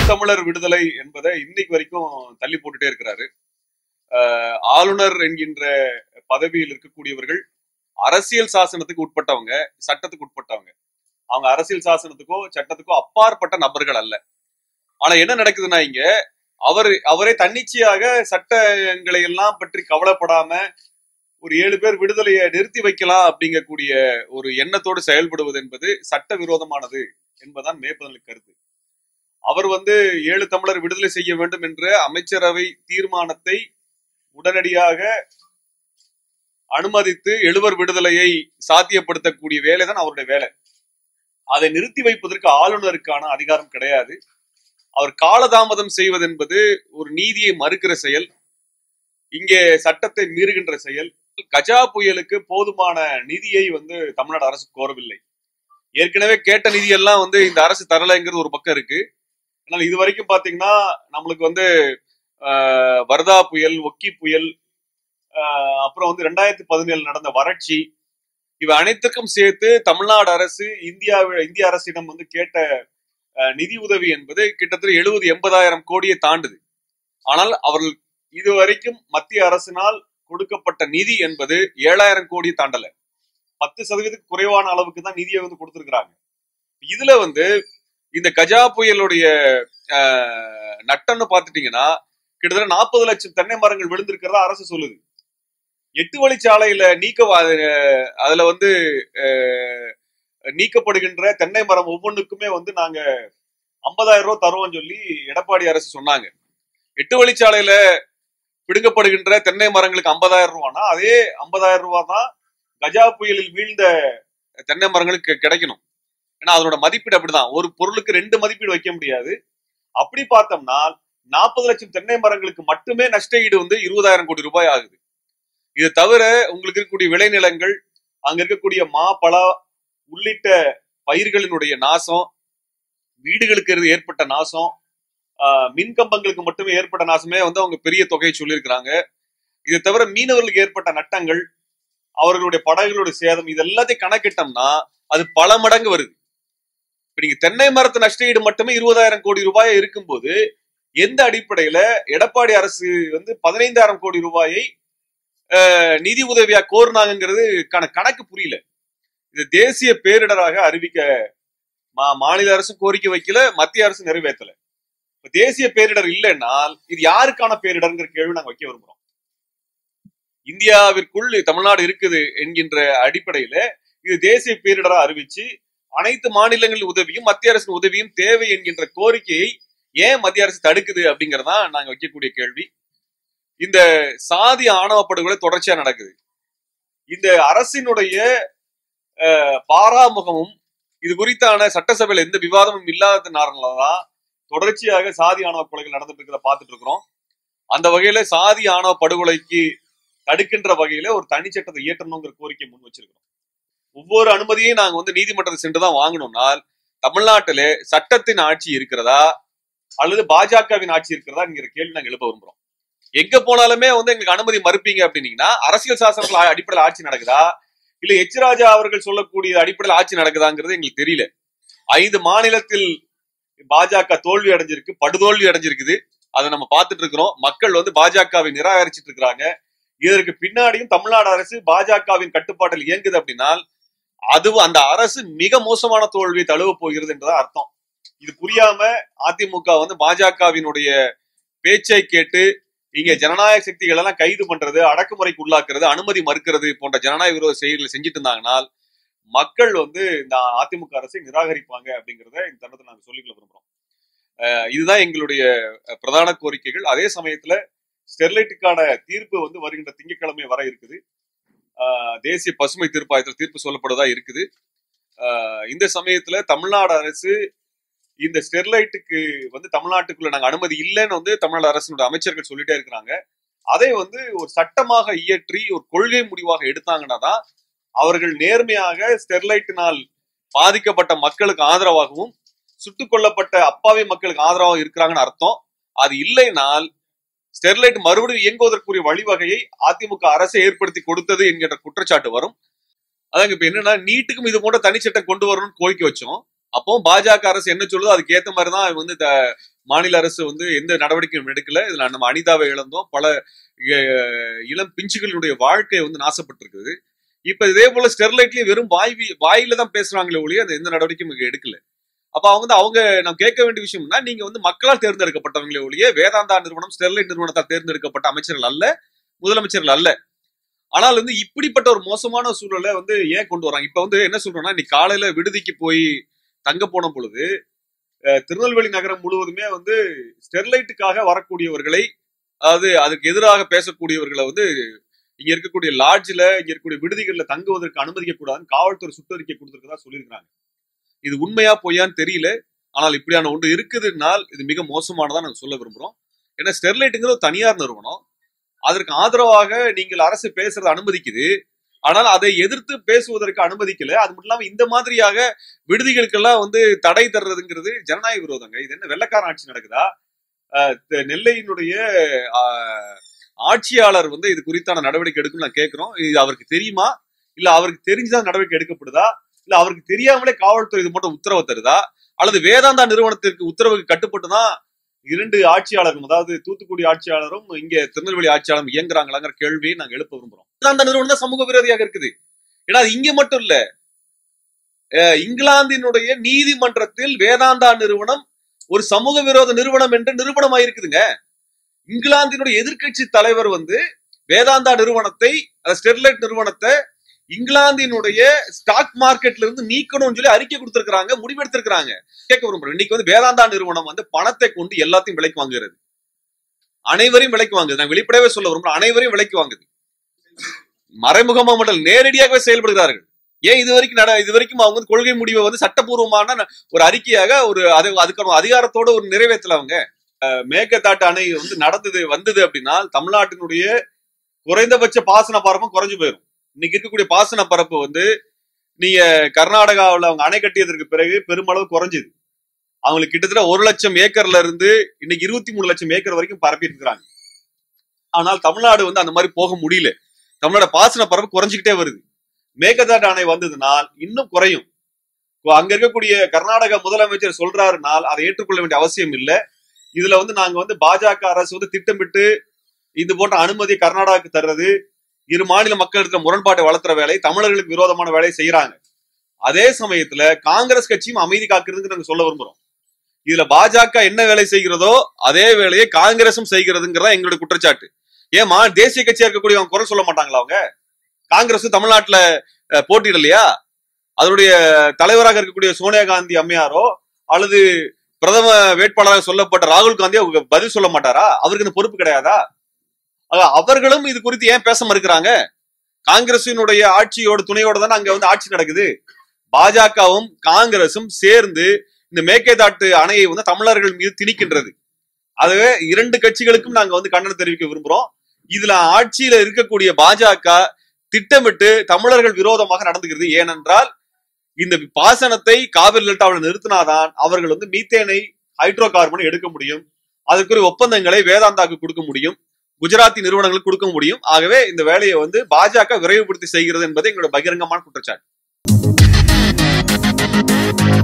தமிழர் விடுதலை என்பதை இன்னைக்கு வரைக்கும் தள்ளி போட்டுட்டே இருக்கிறாரு ஆஹ் ஆளுநர் என்கின்ற பதவியில் இருக்கக்கூடியவர்கள் அரசியல் சாசனத்துக்கு உட்பட்டவங்க சட்டத்துக்கு உட்பட்டவங்க அவங்க அரசியல் சாசனத்துக்கோ சட்டத்துக்கோ அப்பாற்பட்ட நபர்கள் அல்ல ஆனா என்ன நடக்குதுன்னா இங்க அவர் அவரே தன்னிச்சையாக சட்டங்களை எல்லாம் பற்றி கவலைப்படாம ஒரு ஏழு பேர் விடுதலையை நிறுத்தி வைக்கலாம் அப்படிங்கக்கூடிய ஒரு எண்ணத்தோடு செயல்படுவது என்பது சட்ட விரோதமானது என்பதுதான் மேற்பதனுக்கு கருத்து அவர் வந்து ஏழு தமிழர் விடுதலை செய்ய வேண்டும் என்ற அமைச்சரவை தீர்மானத்தை உடனடியாக அனுமதித்து எழுவர் விடுதலையை சாத்தியப்படுத்தக்கூடிய வேலை தான் அவருடைய வேலை அதை நிறுத்தி வைப்பதற்கு ஆளுநருக்கான அதிகாரம் கிடையாது அவர் காலதாமதம் செய்வது என்பது ஒரு நீதியை மறுக்கிற செயல் இங்கே சட்டத்தை மீறுகின்ற செயல் கஜா புயலுக்கு போதுமான நிதியை வந்து தமிழ்நாடு அரசு கோரவில்லை ஏற்கனவே கேட்ட நிதியெல்லாம் வந்து இந்த அரசு தரலைங்கிறது ஒரு பக்கம் இருக்கு ஆனால் இது வரைக்கும் பாத்தீங்கன்னா நம்மளுக்கு வந்து ஆஹ், வர்தா புயல் ஒக்கி புயல் ஆஹ், அப்புறம் வந்து ரெண்டாயிரத்தி பதினேழு நடந்த வறட்சி இவை அனைத்துக்கும் சேர்த்து தமிழ்நாடு அரசு இந்தியா இந்திய அரசிடம் வந்து கேட்ட அஹ், நிதி உதவி என்பது கிட்டத்தட்ட எழுபது எண்பதாயிரம் கோடியை தாண்டுது ஆனால் அவர்கள் இதுவரைக்கும் மத்திய அரசினால் கொடுக்கப்பட்ட நிதி என்பது ஏழாயிரம் கோடி தாண்டல பத்து சதவீதத்துக்கு குறைவான அளவுக்கு தான் நிதியை வந்து கொடுத்திருக்கிறாங்க இதுல வந்து இந்த கஜா புயலுடைய அஹ், நட்டம்னு பாத்துட்டீங்கன்னா கிட்டத்தட்ட நாற்பது லட்சம் தென்னை மரங்கள் விழுந்திருக்கிறதா அரசு சொல்லுது எட்டு வழிச்சாலையில நீக்க அஹ், அதுல வந்து அஹ், நீக்கப்படுகின்ற தென்னை மரம் ஒவ்வொன்றுக்குமே வந்து நாங்க ஐம்பதாயிரம் ரூபாய் தருவோம்னு சொல்லி எடப்பாடி அரசு சொன்னாங்க எட்டு வழிச்சாலையில பிடுங்கப்படுகின்ற தென்னை மரங்களுக்கு ஐம்பதாயிரம் ரூபானா அதே ஐம்பதாயிரம் ரூபாய் தான் கஜா புயலில் வீழ்ந்த தென்னை மரங்களுக்கு கிடைக்கணும் ஏன்னா அதனோட மதிப்பீடு அப்படிதான் ஒரு பொருளுக்கு ரெண்டு மதிப்பீடு வைக்க முடியாது அப்படி பார்த்தோம்னா நாற்பது லட்சம் தென்னை மரங்களுக்கு மட்டுமே நஷ்ட ஈடு வந்து இருபதாயிரம் கோடி ரூபாய் ஆகுது இது தவிர உங்களுக்கு இருக்கக்கூடிய விளைநிலங்கள் அங்க இருக்கக்கூடிய மா பழ உள்ளிட்ட பயிர்களினுடைய நாசம் வீடுகளுக்கு இருந்து ஏற்பட்ட நாசம் ஆஹ், மின் கம்பங்களுக்கு மட்டுமே ஏற்பட்ட நாசமே வந்து அவங்க பெரிய தொகையை சொல்லியிருக்கிறாங்க இது தவிர மீனவர்களுக்கு ஏற்பட்ட நட்டங்கள் அவர்களுடைய படகுகளுடைய சேதம் இது எல்லாத்தையும் கணக்கிட்டோம்னா அது பல மடங்கு வருது இப்ப நீங்க தென்னை மரத்து நஷ்ட ஈடு மட்டுமே இருபதாயிரம் கோடி ரூபாய் இருக்கும்போது எந்த அடிப்படையில எடப்பாடி அரசு வந்து பதினைந்தாயிரம் கோடி ரூபாயை அஹ், நிதி உதவியா கோருனாங்கிறது கண- கணக்கு புரியல இது தேசிய பேரிடராக அறிவிக்க மா- மாநில அரசு கோரிக்கை வைக்கல மத்திய அரசு நிறைவேற்றல இப்ப தேசிய பேரிடர் இல்லைன்னால் இது யாருக்கான பேரிடர்ங்கிற கேள்வி நாங்க வைக்க விரும்புறோம் இந்தியாவிற்குள் தமிழ்நாடு இருக்குது என்கின்ற அடிப்படையில இது தேசிய பேரிடரா அறிவிச்சு அனைத்து மாநிலங்களின் உதவியும் மத்திய அரசின் உதவியும் தேவை என்கின்ற கோரிக்கையை ஏன் மத்திய அரசு தடுக்குது அப்படிங்கறதா நாங்க வைக்கக்கூடிய கேள்வி இந்த சாதி ஆணவ படுகொலை தொடர்ச்சியா நடக்குது இந்த அரசினுடைய அஹ், பாராமுகமும் இது குறித்தான சட்டசபையில எந்த விவாதமும் இல்லாததுனாலதான் தொடர்ச்சியாக சாதி ஆணவ கொலைகள் நடந்துட்டு இருக்கிறத பார்த்துட்டு இருக்கிறோம் அந்த வகையில சாதி ஆணவ படுகொலைக்கு தடுக்கின்ற வகையில ஒரு தனிச்சட்டத்தை இயற்றணுங்கிற கோரிக்கை முன் வச்சிருக்கிறோம் ஒவ்வொரு அனுமதியையும் நாங்க வந்து நீதிமன்றத்தை சென்று தான் வாங்கணும்னால் தமிழ்நாட்டிலே சட்டத்தின் ஆட்சி இருக்கிறதா அல்லது பாஜகவின் ஆட்சி இருக்கிறதா என்கிற கேள்வி நாங்க எழுப்ப விரும்புறோம் எங்க போனாலுமே வந்து எங்களுக்கு அனுமதி மறுப்பீங்க அப்படின்னீங்கன்னா அரசியல் சாசனத்தில் அடிப்படையில் ஆட்சி நடக்குதா இல்ல எச் ராஜா அவர்கள் சொல்லக்கூடிய அடிப்படையில் ஆட்சி நடக்குதாங்கிறது எங்களுக்கு தெரியல ஐந்து மாநிலத்தில் பாஜக தோல்வி அடைஞ்சிருக்கு படுதோல்வி அடைஞ்சிருக்குது அதை நம்ம பார்த்துட்டு இருக்கிறோம் மக்கள் வந்து பாஜகவை நிராகரிச்சிட்டு இருக்கிறாங்க இதற்கு பின்னாடியும் தமிழ்நாடு அரசு பாஜகவின் கட்டுப்பாட்டில் இயங்குது அப்படின்னா அது அந்த அரசு மிக மோசமான தோல்வியை தழுவ போகிறது என்றுதான் அர்த்தம் இது புரியாம அதிமுக வந்து பாஜகவினுடைய பேச்சை கேட்டு இங்க ஜனநாயக சக்திகள் எல்லாம் கைது பண்றது அடக்குமுறைக்கு உள்ளாக்குறது அனுமதி மறுக்கிறது போன்ற ஜனநாயக விரோத செயல்களை செஞ்சுட்டு இருந்தாங்கனால் மக்கள் வந்து இந்த அதிமுக அரசை நிராகரிப்பாங்க அப்படிங்கறத இந்த தருணத்தை நாங்க சொல்லிக்கொள்ள விரும்புறோம் அஹ் இதுதான் எங்களுடைய அஹ், பிரதான கோரிக்கைகள் அதே சமயத்துல ஸ்டெர்லைட்டுக்கான தீர்ப்பு வந்து வருகின்ற திங்கட்கிழமை வர இருக்குது ஆஹ் தேசிய பசுமை தீர்ப்பாயத்தில் தீர்ப்பு சொல்லப்படுவதா இருக்குது ஆஹ் இந்த சமயத்துல தமிழ்நாடு அரசு இந்த ஸ்டெர்லைட்டுக்கு வந்து தமிழ்நாட்டுக்குள்ள நாங்க அனுமதி இல்லைன்னு வந்து தமிழ்நாடு அரசினுடைய அமைச்சர்கள் சொல்லிட்டே இருக்கிறாங்க அதை வந்து ஒரு சட்டமாக இயற்றி ஒரு கொள்கை முடிவாக எடுத்தாங்கன்னா தான் அவர்கள் நேர்மையாக ஸ்டெர்லைட்டினால் பாதிக்கப்பட்ட மக்களுக்கு ஆதரவாகவும் சுட்டுக் கொல்லப்பட்ட அப்பாவி மக்களுக்கு ஆதரவாக இருக்கிறாங்கன்னு அர்த்தம் அது இல்லைனால் ஸ்டெர்லைட் மறுபடியும் இயங்குவதற்குரிய வழிவகையை அதிமுக அரசு ஏற்படுத்தி கொடுத்தது என்கின்ற குற்றச்சாட்டு வரும் அதாங்க இப்ப என்னன்னா நீட்டுக்கும் இது போன்ற தனிச்சட்டம் கொண்டு வரணும்னு கோரிக்கை வச்சோம் அப்போ பாஜக அரசு என்ன சொல்லுதோ அதுக்கு ஏத்த மாதிரி தான் வந்து த- மாநில அரசு வந்து எந்த நடவடிக்கையும் எடுக்கல இதுல நம்ம அனிதாவை இழந்தோம் பல அஹ், இளம் பிஞ்சுகளுடைய வாழ்க்கை வந்து நாசப்பட்டிருக்குது இப்ப இதே போல ஸ்டெர்லைட்லயே வெறும் வாய் வாயில தான் பேசுறாங்களே ஒழிய அந்த எந்த நடவடிக்கையும் இங்க எடுக்கல அப்ப அவங்க வந்து அவங்க நம்ம கேட்க வேண்டிய விஷயம்னா நீங்க வந்து மக்களால் தேர்ந்தெடுக்கப்பட்டவங்களே ஒழிய வேதாந்தா நிறுவனம் ஸ்டெர்லைட் நிறுவனத்தால் தேர்ந்தெடுக்கப்பட்ட அமைச்சர்கள் அல்ல முதலமைச்சர்கள் அல்ல ஆனால் வந்து இப்படிப்பட்ட ஒரு மோசமான சூழலை வந்து ஏன் கொண்டு வராங்க இப்ப வந்து என்ன சொல்றோம்னா இன்னைக்கு காலையில விடுதிக்கு போய் தங்க போன பொழுது அஹ், திருநெல்வேலி நகரம் முழுவதுமே வந்து ஸ்டெர்லைட்டுக்காக வரக்கூடியவர்களை அதாவது அதுக்கு எதிராக பேசக்கூடியவர்களை வந்து இங்க இருக்கக்கூடிய லாட்ஜ்ல இங்க இருக்கக்கூடிய விடுதிகள்ல தங்குவதற்கு அனுமதிக்க கூடாதுன்னு காவல்துறை சுற்றறிக்கை கொடுத்திருக்கதா சொல்லியிருக்காங்க இது உண்மையா பொய்யான்னு தெரியல ஆனால் இப்படியான ஒன்று இருக்குதுனால் இது மிக மோசமானதா நாங்க சொல்ல விரும்புறோம் ஏன்னா ஸ்டெர்லைட்டுங்கிற ஒரு தனியார் நிறுவனம் அதற்கு ஆதரவாக நீங்கள் அரசு பேசுறது அனுமதிக்குது ஆனால் அதை எதிர்த்து பேசுவதற்கு அனுமதிக்கல அது மட்டும் இல்லாம இந்த மாதிரியாக விடுதிகளுக்கெல்லாம் வந்து தடை தர்றதுங்கிறது ஜனநாயக விரோதங்க இது என்ன வெள்ளக்காரன் ஆட்சி நடக்குதா அஹ் தெ- நெல்லையினுடைய ஆஹ், ஆட்சியாளர் வந்து இது குறித்தான நடவடிக்கை எடுக்கும் நான் கேட்கிறோம் இது அவருக்கு தெரியுமா இல்ல அவருக்கு தெரிஞ்சுதான் நடவடிக்கை எடுக்கப்படுதா இல்ல அவருக்கு தெரியாமலே காவல்துறை இது மட்டும் உத்தரவு தருதா அல்லது வேதாந்தா நிறுவனத்திற்கு உத்தரவுக்கு கட்டுப்பட்டு தான் இரண்டு ஆட்சியாளரும் அதாவது தூத்துக்குடி ஆட்சியாளரும் இங்க திருநெல்வேலி ஆட்சியாளரும் இயங்குறாங்களாங்கிற கேள்வியை நாங்க எழுப்ப விரும்புறோம் வேதாந்தா நிறுவனம் தான் சமூக விரோதியாக இருக்குது ஏன்னா அது இங்க மட்டும் இல்ல அஹ் இங்கிலாந்தினுடைய நீதிமன்றத்தில் வேதாந்தா நிறுவனம் ஒரு சமூக விரோத நிறுவனம் என்று நிரூபணமாயிருக்குதுங்க இங்கிலாந்தினுடைய எதிர்க்கட்சி தலைவர் வந்து வேதாந்தா நிறுவனத்தை அந்த ஸ்டெர்லைட் நிறுவனத்தை இங்கிலாந்தினுடைய ஸ்டாக் மார்க்கெட்ல இருந்து நீக்கணும்னு சொல்லி அறிக்கை கொடுத்திருக்காங்க முடிவெடுத்திருக்காங்க கேட்க விரும்புறேன் இன்னைக்கு வந்து வேதாந்தா நிறுவனம் வந்து பணத்தை கொண்டு எல்லாத்தையும் விலைக்கு வாங்குகிறது அனைவரையும் விலைக்கு வாங்குது நான் வெளிப்படையாவே சொல்ல விரும்புறேன் அனைவரையும் விலைக்கு வாங்குது மறைமுகமா மட்டும் நேரடியாகவே செயல்படுகிறார்கள் ஏன் இது வரைக்கும் நட இது வரைக்கும் அவங்க வந்து கொள்கை முடிவை வந்து சட்டபூர்வமான ந- ஒரு அறிக்கையாக ஒரு அது அதுக்கான அதிகாரத்தோட ஒரு நிறைவேற்றல அவங்க அஹ், மேகதாட்டு அணை வந்து நடந்தது வந்தது அப்படின்னா தமிழ்நாட்டினுடைய குறைந்தபட்ச பாசன பரப்பும் குறைஞ்சு போயிடும் இன்னைக்கு இருக்கக்கூடிய பாசன பரப்பு வந்து நீங்க கர்நாடகாவில் அவங்க அணை கட்டியதற்கு பிறகு பெருமளவு குறைஞ்சுது அவங்களுக்கு கிட்டத்தட்ட ஒரு லட்சம் ஏக்கர்ல இருந்து இன்னைக்கு இருபத்தி மூணு லட்சம் ஏக்கர் வரைக்கும் பரப்பி இருக்கிறாங்க ஆனால் தமிழ்நாடு வந்து அந்த மாதிரி போக முடியல தமிழ்நாடு பாசன பரப்பு குறைஞ்சிக்கிட்டே வருது மேகதாட்டு அணை வந்ததுனால் இன்னும் குறையும் இப்போ அங்க இருக்கக்கூடிய கர்நாடக முதலமைச்சர் சொல்றாருனால் அதை ஏற்றுக்கொள்ள வேண்டிய அவசியம் இல்லை இதுல வந்து நாங்க வந்து பாஜக அரசு வந்து திட்டமிட்டு இது போன்ற அனுமதியை கர்நாடகாவுக்கு தர்றது இரு மாநில மக்களிடத்துல முரண்பாட்டை வளர்த்துற வேலை தமிழர்களுக்கு விரோதமான வேலையை செய்யறாங்க அதே சமயத்துல காங்கிரஸ் கட்சியும் அமைதி காக்குறதுக்கு நாங்க சொல்ல விரும்புறோம் இதுல பாஜக என்ன வேலை செய்கிறதோ அதே வேலையை காங்கிரசும் செய்கிறதுங்கிறதா எங்களுடைய குற்றச்சாட்டு ஏமா தேசிய கட்சியா இருக்கக்கூடிய அவங்க குரல் சொல்ல மாட்டாங்களா அவங்க காங்கிரஸ் தமிழ்நாட்டுல அஹ், போட்டியிடலையா அதனுடைய தலைவராக இருக்கக்கூடிய சோனியா காந்தி அம்மையாரோ அல்லது பிரதம வேட்பாளராக சொல்லப்பட்ட ராகுல் காந்தி அவங்க பதில் சொல்ல மாட்டாரா அவருக்கு இந்த பொறுப்பு கிடையாதா ஆக, அவர்களும் இது குறித்து ஏன் பேச மறுக்கிறாங்க காங்கிரசினுடைய ஆட்சியோட துணையோட தானே அங்க வந்து ஆட்சி நடக்குது பாஜகவும் காங்கிரசும் சேர்ந்து இந்த மேற்கேதாட்டு அணையை வந்து தமிழர்கள் மீது திணிக்கின்றது அதுவே இரண்டு கட்சிகளுக்கும் நாங்க வந்து கண்டனம் தெரிவிக்க விரும்புறோம் இதுல ஆட்சியில இருக்கக்கூடிய பாஜக திட்டமிட்டு தமிழர்கள் விரோதமாக நடந்துகிறது ஏனென்றால் இந்த பாசனத்தை காவிரி டெல்டாவில் நிறுத்தினாதான் அவர்கள் வந்து மீத்தேனை ஹைட்ரோ கார்பனை எடுக்க முடியும் அதற்குரிய ஒப்பந்தங்களை வேதாந்தாக்கு கொடுக்க முடியும் குஜராத்தி நிறுவனங்களுக்கு கொடுக்க முடியும் ஆகவே இந்த வேலையை வந்து பாஜக விரைவுபடுத்தி செய்கிறது என்பது எங்களோட பகிரங்கமான குற்றச்சாட்டு